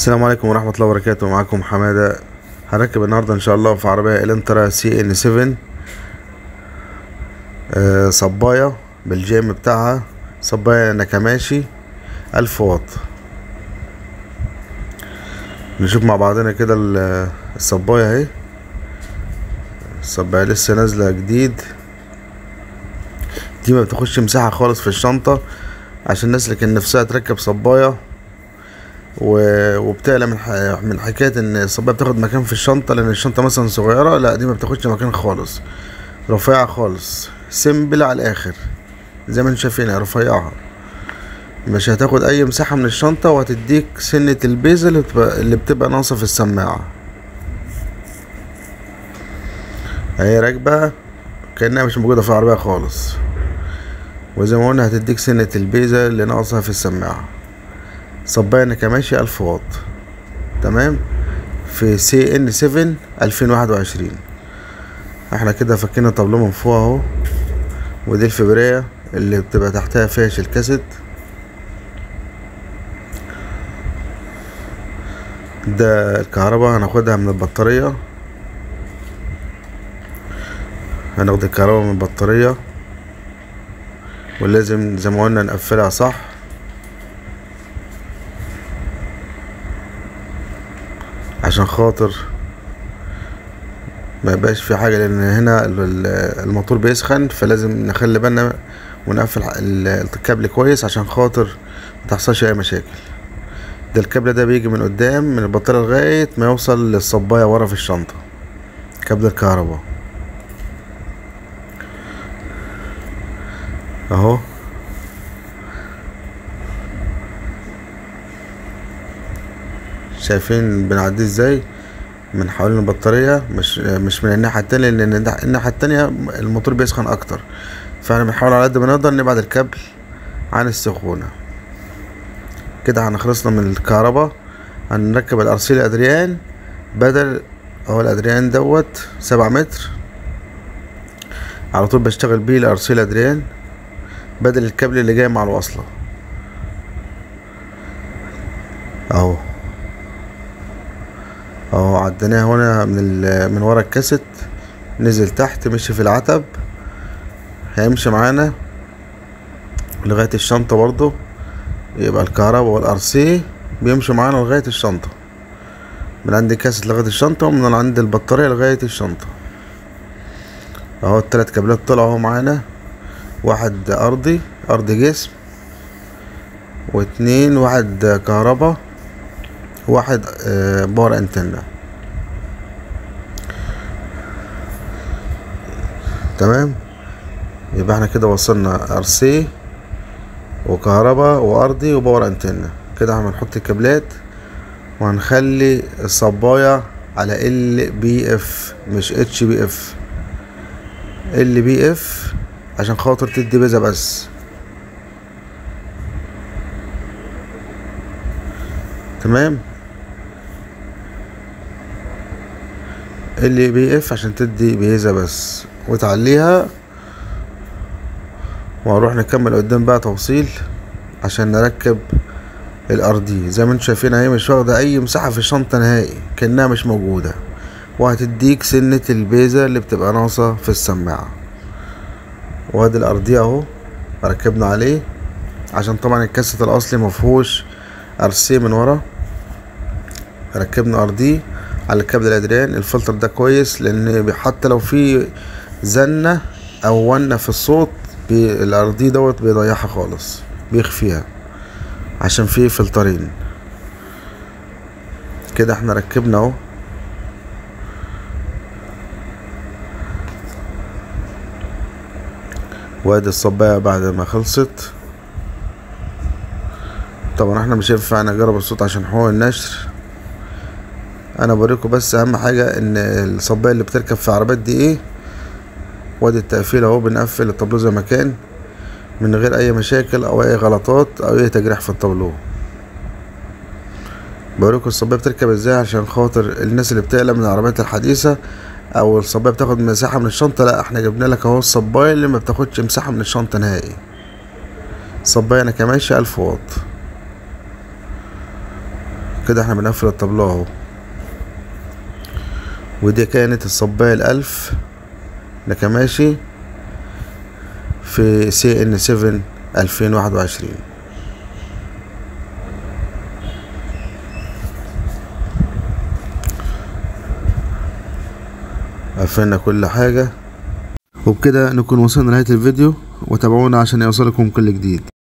السلام عليكم ورحمة الله وبركاته معاكم حمادة هركب النهاردة ان شاء الله في عربية الانترا سي ان 7 آه، صباية بالجيم بتاعها صباية نكماشي ألف واط نشوف مع بعضنا كده ال- الصباية اهي الصباية لسه نازلة جديد دي ما بتاخدش مساحة خالص في الشنطة عشان الناس اللي كان نفسها تركب صباية و- وبتقلق من ح- من حكايه ان الصبايه بتاخد مكان في الشنطه لان الشنطه مثلا صغيره لا دي ما بتاخدش مكان خالص رفيعه خالص سيمبل على الاخر زي ما انتم شايفين رفيعه مش هتاخد اي مساحه من الشنطه وهتديك سنه البيزة اللي بتبقى, اللي بتبقى ناقصه في السماعه هي راكبه كانها مش موجوده في العربيه خالص وزي ما قلنا هتديك سنه البيزة اللي ناقصها في السماعه صباية نكماشي ألف واط تمام في سي ان 7 ألفين واحد وعشرين احنا كده فكينا طابلوه من فوق اهو ودي الفبرية اللي بتبقى تحتها فيش الكاسيت ده الكهرباء هناخدها من البطارية هناخد الكهرباء من البطارية ولازم زي ما قلنا نقفلها صح عشان خاطر ما يبقاش في حاجة لأن هنا ال- ال- الموتور بيسخن فلازم نخلي بالنا ونقفل ح- ال- الكابل كويس عشان خاطر متحصلش أي مشاكل ده الكابل ده بيجي من قدام من البطارية لغاية ما يوصل للصباية ورا في الشنطة كابل الكهرباء اهو شايفين بنعديه ازاي من حوالين البطارية مش مش من الناحية التانية لأن الناح- الناحية التانية الموتور بيسخن أكتر فاحنا بنحاول على قد ما نقدر نبعد الكابل عن السخونة كده هنخلصنا من الكهرباء هنركب الأرسيل أدريان بدل هو الأدريان دوت سبعة متر على طول بشتغل بيه الأرسيل أدريان بدل الكابل اللي جاي مع الوصلة اهو اهو عديناه هنا من ال- من ورا الكاسيت نزل تحت مشي في العتب هيمشي معانا لغاية الشنطة برضو يبقى الكهرباء والارسي بيمشوا معانا لغاية الشنطة من عند الكاسيت لغاية الشنطة ومن عند البطارية لغاية الشنطة اهو التلات كابلات طلعوا اهو معانا واحد ارضي ارضي جسم واتنين واحد كهرباء واحد آه، باور انتنا تمام يبقى احنا كده وصلنا ارسي وكهرباء وارضي وباور انتنا كده هنحط الكابلات وهنخلي الصباية على ال بي اف مش اتش بي اف ال بي اف عشان خاطر تدي بيزا بس تمام اللي بي اف عشان تدي بيزا بس وتعليها وهنروح نكمل قدام بقى توصيل عشان نركب الار دي زي ما انتم شايفين اهي مش واخده اي مساحه في الشنطه نهائي كانها مش موجوده وهتديك سنه البيزا اللي بتبقى ناقصه في السماعه وادي الار دي اهو ركبنا عليه عشان طبعا الكاسيت الاصلي مفهوش ارسي من ورا ركبنا ار دي على الكابل الادريان الفلتر ده كويس لان حتى لو في زنة او ونة في الصوت الار دي دوت بيضيعها خالص بيخفيها عشان فيه فلترين كده احنا ركبنا اهو وادي الصباية بعد ما خلصت طبعا احنا مش هينفع نجرب الصوت عشان حقوق النشر انا بوريكم بس اهم حاجة ان الصباية اللي بتركب في العربيات دي ايه وادي التقفيل اهو بنقفل الطابلو زي ما كان من غير اي مشاكل او اي غلطات او اي تجريح في الطابلو بوريكم الصباية بتركب ازاي عشان خاطر الناس اللي بتقلق من العربيات الحديثة او الصباية بتاخد مساحة من الشنطة لا احنا جبنا لك اهو الصباية اللي ما بتاخدش مساحة من الشنطة نهائي صباية نكماشي الف واط كده احنا بنقفل الطبلة اهو ودي كانت الصباية الألف نكماشي في سي ان 7 2021 قفلنا كل حاجة وبكده نكون وصلنا لنهاية الفيديو وتابعونا عشان يوصلكم كل جديد